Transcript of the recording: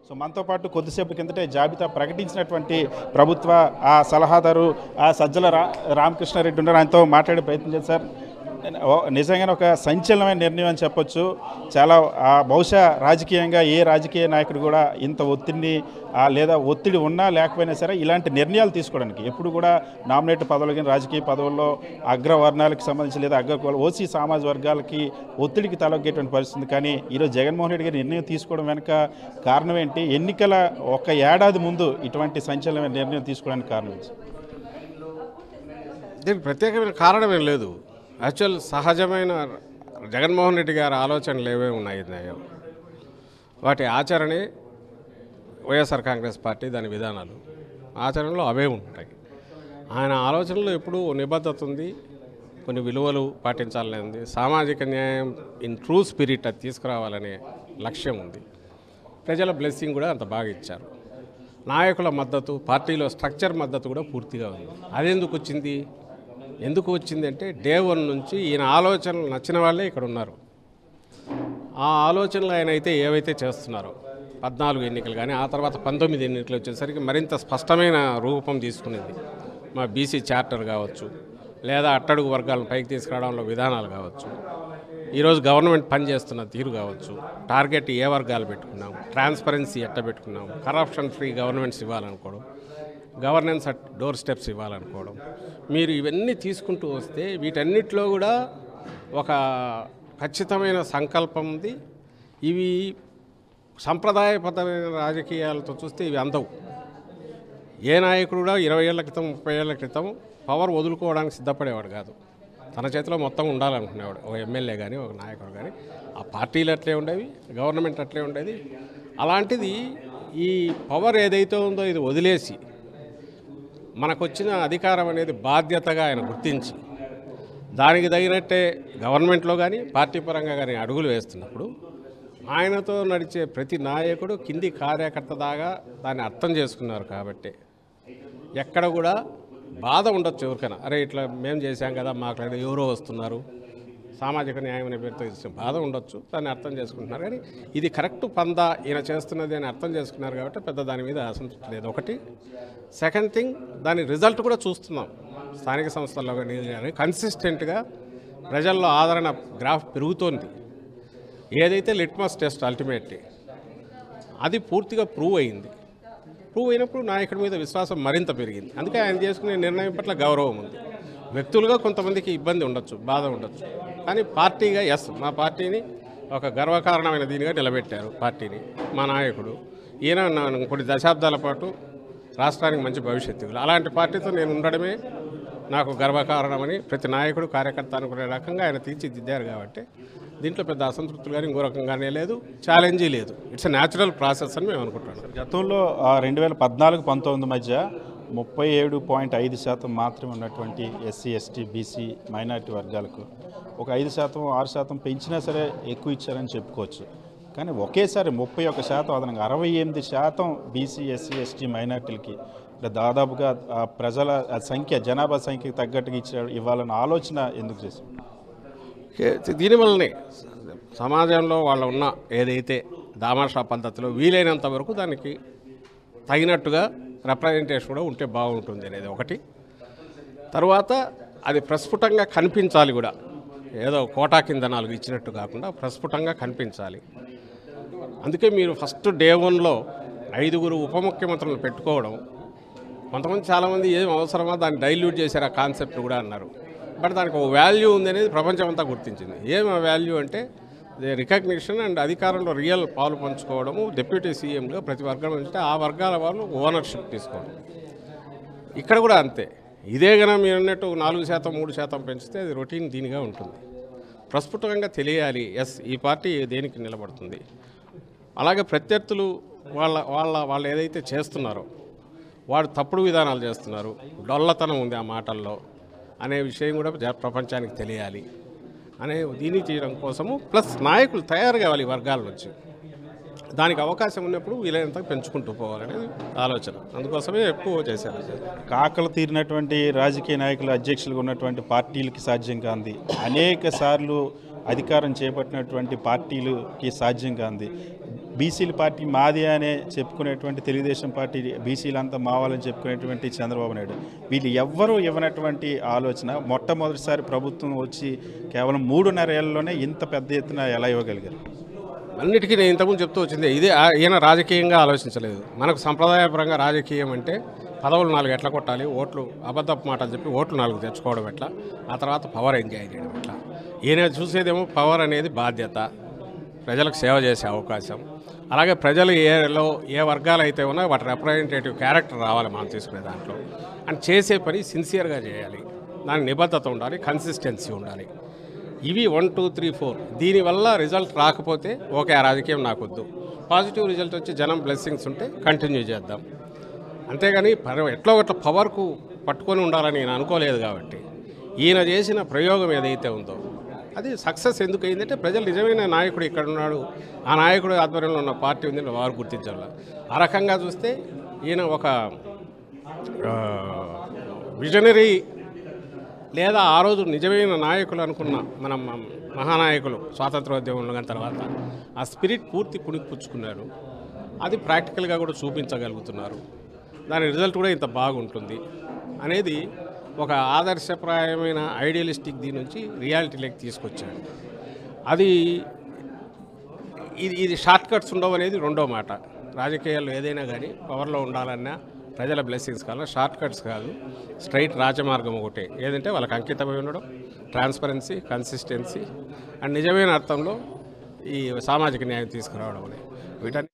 so మనతో పాటు కొద్దిసేపు కిందటే జాబితా ప్రకటించినటువంటి ప్రభుత్వ ఆ సలహాదారు ఆ సజ్జల రా రామకృష్ణారెడ్డి ఉన్నారు ఆయనతో మాట్లాడే ప్రయత్నం చేశారు సార్ ఓ- నిజంగానే ఒక సంచలనమైన నిర్ణయం అని చెప్పొచ్చు చాలా ఆ, బహుశా రాజకీయంగా ఏ రాజకీయ నాయకుడు కూడా ఇంత ఒత్తిడిని ఆ, లేదా ఒత్తిడి ఉన్నా లేకపోయినా సరే ఇలాంటి నిర్ణయాలు తీసుకోవడానికి ఎప్పుడు కూడా నామినేట్ పదవులు కానీ రాజకీయ పదవుల్లో అగ్రవర్ణాలకు సంబంధించి లేదా అగ్ర ఓసీ సమాజ వర్గాలకి ఒత్తిడికి తలొగ్గేటువంటి పరిస్థితి కానీ ఈరోజు జగన్మోహన్ రెడ్డి గారి నిర్ణయం తీసుకోవడం వెనుక కారణం ఏంటి ఎన్నికల ఒక ఏడాది ముందు ఇటువంటి సంచలనమైన నిర్ణయం తీసుకోవడానికి కారణం ఏంటి దీనికి ప్రత్యేకమైన కారణం ఏం లేదు యాక్చువల్ సహజమైన జగన్మోహన్ రెడ్డి గారి ఆలోచనలు ఏవే ఉన్నాయి ఉన్నాయో వాటి ఆచరణే వైఎస్ఆర్ కాంగ్రెస్ పార్టీ దాని విధానాలు ఆచరణలో అవే ఉంటాయి ఆయన ఆలోచనలో ఎప్పుడూ ఓ నిబద్ధత ఉంది కొన్ని విలువలు పాటించాలనే ఉంది సామాజిక న్యాయం ఇన్ ట్రూ స్పిరిట్ అది తీసుకురావాలనే లక్ష్యం ఉంది ప్రజల బ్లెస్సింగ్ కూడా అంత బాగా ఇచ్చారు నాయకుల మద్దతు పార్టీలో స్ట్రక్చర్ మద్దతు కూడా పూర్తిగా ఉంది అదెందుకు వచ్చింది ఎందుకు వచ్చింది అంటే డే వన్ నుంచి ఈయన ఆలోచనలు నచ్చిన వాళ్ళే ఇక్కడ ఉన్నారు ఆ ఆలోచనలు ఆయన అయితే ఏవైతే చేస్తున్నారో పద్నాలుగు ఎన్నికలు కానీ ఆ తర్వాత పంతొమ్మిది ఎన్నికలు వచ్చేసరికి మరింత స్పష్టమైన రూపం తీసుకునేది మా బీసీ చార్టర్ కావచ్చు లేదా అట్టడుగు వర్గాలను పైకి తీసుకురావడంలో విధానాలు కావచ్చు ఈరోజు గవర్నమెంట్ పనిచేస్తున్న తీరు కావచ్చు టార్గెట్ ఏ వర్గాలు పెట్టుకున్నాం ట్రాన్స్పరెన్సీ ఎట్ట పెట్టుకున్నాం కరప్షన్ ఫ్రీ గవర్నమెంట్స్ ఇవ్వాలనుకోవడం గవర్నెన్స్ అట్ డోర్ స్టెప్స్ ఇవ్వాలనుకోవడం మీరు ఇవన్నీ తీసుకుంటూ వస్తే వీటన్నిటిలో కూడా ఒక ఖచ్చితమైన సంకల్పం ఉంది ఇవి సంప్రదాయబద్ధమైన రాజకీయాలతో చూస్తే ఇవి అందవు ఏ నాయకుడు కూడా ఇరవై ఏళ్ల క్రితం ముప్పై ఏళ్ల క్రితం పవర్ వదులుకోవడానికి సిద్ధపడేవాడు కాదు తన చేతిలో మొత్తం ఉండాలనుకునేవాడు ఒక ఎమ్మెల్యే కానీ ఒక నాయకుడు కానీ ఆ పార్టీలు అట్లే ఉండేవి గవర్నమెంట్ అట్లే ఉండేది అలాంటిది ఈ పవర్ ఏదైతే ఉందో ఇది వదిలేసి మనకు వచ్చిన అధికారం అనేది బాధ్యతగా ఆయన గుర్తించి దానికి తగినట్టే గవర్నమెంట్లో కానీ పార్టీ పరంగా కానీ అడుగులు వేస్తున్నప్పుడు ఆయనతో నడిచే ప్రతి నాయకుడు కింది కార్యకర్త దాకా దాన్ని అర్థం చేసుకున్నారు కాబట్టి ఎక్కడ కూడా బాధ ఉండొచ్చు ఎవరికైనా అరే ఇట్లా మేము చేశాం కదా మాకు లేదా ఎవరో వస్తున్నారు సామాజిక న్యాయం అనే పేరుతో ఇచ్చే బాధ ఉండొచ్చు దాన్ని అర్థం చేసుకుంటున్నారు కానీ ఇది కరెక్ట్ పందా ఈయన చేస్తున్నది అని అర్థం చేసుకున్నారు కాబట్టి పెద్ద దాని మీద అసంతృప్తి లేదు ఒకటి సెకండ్ థింగ్ దాని రిజల్ట్ కూడా చూస్తున్నాం స్థానిక సంస్థల్లో కానీ కన్సిస్టెంట్గా ప్రజల్లో ఆదరణ గ్రాఫ్ పెరుగుతోంది ఏదైతే లిట్మస్ టెస్ట్ అల్టిమేట్లీ అది పూర్తిగా ప్రూవ్ అయింది ప్రూవ్ అయినప్పుడు నాయకుడి మీద విశ్వాసం మరింత పెరిగింది అందుకే ఆయన చేసుకునే నిర్ణయం పట్ల గౌరవం ఉంది వ్యక్తులుగా కొంతమందికి ఇబ్బంది ఉండొచ్చు బాధ ఉండొచ్చు కానీ పార్టీగా ఎస్ మా పార్టీని ఒక గర్వకారణమైన దీనిగా నిలబెట్టారు పార్టీని మా నాయకుడు ఈయన నా- కొన్ని దశాబ్దాల పాటు రాష్ట్రానికి మంచి భవిష్యత్తు అలాంటి పార్టీతో నేను ఉండడమే నాకు గర్వకారణమని ప్రతి నాయకుడు కార్యకర్త అనుకునే రకంగా ఆయన తీర్చిదిద్దారు కాబట్టి దీంట్లో పెద్ద అసంతృప్తులు కానీ ఇంకో రకంగానే లేదు ఛాలెంజీ లేదు ఇట్స్ ఎ న్యాచురల్ ప్రాసెస్ అని మేము అనుకుంటున్నాం గతంలో రెండు వేల పద్నాలుగు పంతొమ్మిది మధ్య ముప్పై ఏడు పాయింట్ ఐదు శాతం మాత్రమే ఉన్నటువంటి ఎస్సీ ఎస్టీ బీసీ మైనారిటీ వర్గాలకు ఒక ఐదు శాతం ఆరు శాతం పెంచినా సరే ఎక్కువ ఇచ్చారని చెప్పుకోవచ్చు కానీ ఒకేసారి ముప్పై ఒక శాతం అదనంగా అరవై ఎనిమిది శాతం బీసీ ఎస్సీ ఎస్టీ మైనార్టీలకి అంటే దాదాపుగా ఆ ప్రజల ఆ సంఖ్య జనాభా సంఖ్యకి తగ్గట్టుగా ఇచ్చే ఇవ్వాలన్న ఆలోచన ఎందుకు చేశారు కే- దీనివల్లనే సమాజంలో వాళ్ళ ఉన్న ఏదైతే దామాషా పద్ధతిలో వీలైనంత వరకు దానికి తగినట్టుగా రిప్రజెంటేషన్ కూడా ఉంటే బాగుంటుంది అనేది ఒకటి తర్వాత అది ప్రస్ఫుటంగా కనిపించాలి కూడా ఏదో కోటా కింద నాలుగు ఇచ్చినట్టు కాకుండా ప్రస్ఫుటంగా కనిపించాలి అందుకే మీరు ఫస్ట్ డే వన్లో ఐదుగురు ఉప ముఖ్యమంత్రులను పెట్టుకోవడం కొంతమంది చాలామంది ఏం అవసరమా దాన్ని డైల్యూట్ చేశారు ఆ కాన్సెప్ట్ కూడా అన్నారు బట్ దానికి ఒక వాల్యూ ఉంది అనేది ప్రపంచం అంతా గుర్తించింది ఏం ఆ వాల్యూ అంటే రికగ్నిషన్ అండ్ అధికారంలో రియల్ పాలు పంచుకోవడము డిప్యూటీ సీఎంగా ప్రతి వర్గం నుంచి ఆ వర్గాల వాళ్ళు ఓనర్షిప్ తీసుకోవడం ఇక్కడ కూడా అంతే ఇదే గన మీరు అన్నట్టు నాలుగు శాతం మూడు శాతం పెంచితే అది రొటీన్ దీనిగా ఉంటుంది ప్రస్ఫుటంగా తెలియాలి ఎస్ ఈ పార్టీ దేనికి నిలబడుతుంది అలాగే ప్రత్యర్థులు వాళ్ళ వాళ్ళ వాళ్ళు ఏదైతే చేస్తున్నారో వాడు తప్పుడు విధానాలు చేస్తున్నారు డొల్లతనం ఉంది ఆ మాటల్లో అనే విషయం కూడా జ- ప్రపంచానికి తెలియాలి అనే దీన్ని చేయడం కోసము ప్లస్ నాయకులు తయారు కావాలి ఈ వర్గాల నుంచి దానికి అవకాశం ఉన్నప్పుడు వీలైనంత పెంచుకుంటూ పోవాలనేది ఆలోచన అందుకోసమే ఎక్కువ చేశారు కాకలు తీరినటువంటి రాజకీయ నాయకులు అధ్యక్షులుగా ఉన్నటువంటి పార్టీలకి సాధ్యం కాంది అనేక సార్లు అధికారం చేపట్టినటువంటి పార్టీలకి సాధ్యం కాంది బీసీల పార్టీ మాది అనే చెప్పుకునేటువంటి తెలుగుదేశం పార్టీ బీసీలంతా మావాలని చెప్పుకునేటువంటి చంద్రబాబు నాయుడు వీళ్ళు ఎవ్వరూ ఇవ్వనటువంటి ఆలోచన మొట్టమొదటిసారి ప్రభుత్వం వచ్చి కేవలం మూడున్నర ఏళ్ళలోనే ఇంత పెద్ద ఎత్తున ఎలా ఇవ్వగలిగారు అన్నిటికీ నేను ఇంతకుముందు చెప్తూ వచ్చింది ఇదే ఆ- ఈయన రాజకీయంగా ఆలోచించలేదు మనకు సంప్రదాయపరంగా రాజకీయం అంటే పదవులు నాలుగు ఎట్లా కొట్టాలి ఓట్లు అబద్ధపు మాటలు చెప్పి ఓట్లు నాలుగు తెచ్చుకోవడం ఎట్లా ఆ తర్వాత పవర్ ఎంజాయ్ చేయడం ఎట్లా ఈయన చూసేదేమో పవర్ అనేది బాధ్యత ప్రజలకు సేవ చేసే అవకాశం అలాగే ప్రజలు ఏలో ఏ వర్గాలు అయితే ఉన్నాయో వాటి రిప్రజెంటేటివ్ క్యారెక్టర్ రావాలి మనం తీసుకునే దాంట్లో అండ్ చేసే పని సిన్సియర్గా చేయాలి దానికి నిబద్ధత ఉండాలి కన్సిస్టెన్సీ ఉండాలి ఇవి వన్ టూ త్రీ ఫోర్ దీనివల్ల రిజల్ట్ రాకపోతే ఓకే ఆ రాజకీయం నాకు వద్దు పాజిటివ్ రిజల్ట్ వచ్చి జనం బ్లెస్సింగ్స్ ఉంటే కంటిన్యూ చేద్దాం అంతేగాని పర- ఎట్లా ఒకట్లా పవర్కు పట్టుకొని ఉండాలని నేను అనుకోలేదు కాబట్టి ఈయన చేసిన ప్రయోగం ఏదైతే ఉందో అది సక్సెస్ ఎందుకు అయిందంటే ప్రజలు నిజమైన నాయకుడు ఇక్కడ ఉన్నాడు ఆ నాయకుడు ఆధ్వర్యంలో ఉన్న పార్టీ ఉంది వారు గుర్తించాల ఆ రకంగా చూస్తే ఈయన ఒక విజనరీ లేదా ఆ రోజు నిజమైన నాయకులు అనుకున్న మన మ- మహానాయకులు స్వాతంత్రోద్యమంలో కానీ తర్వాత ఆ స్పిరిట్ పూర్తి పుణికిపుచ్చుకున్నారు అది ప్రాక్టికల్గా కూడా చూపించగలుగుతున్నారు దాని రిజల్ట్ కూడా ఇంత బాగుంటుంది అనేది ఒక ఆదర్శప్రాయమైన ఐడియలిస్టిక్ దీని నుంచి రియాలిటీలోకి తీసుకొచ్చాడు అది ఇది ఇది షార్ట్ కట్స్ ఉండవు అనేది రెండో మాట రాజకీయాల్లో ఏదైనా కానీ పవర్లో ఉండాలన్నా ప్రజల బ్లెస్సింగ్స్ కావాలన్నా షార్ట్ కట్స్ కాదు స్ట్రైట్ రాజమార్గం ఒకటే ఏదంటే వాళ్ళకి అంకితమై ఉండడం ట్రాన్స్పరెన్సీ కన్సిస్టెన్సీ అండ్ నిజమైన అర్థంలో ఈ సామాజిక న్యాయం తీసుకురావడం అనేది వీటన్ని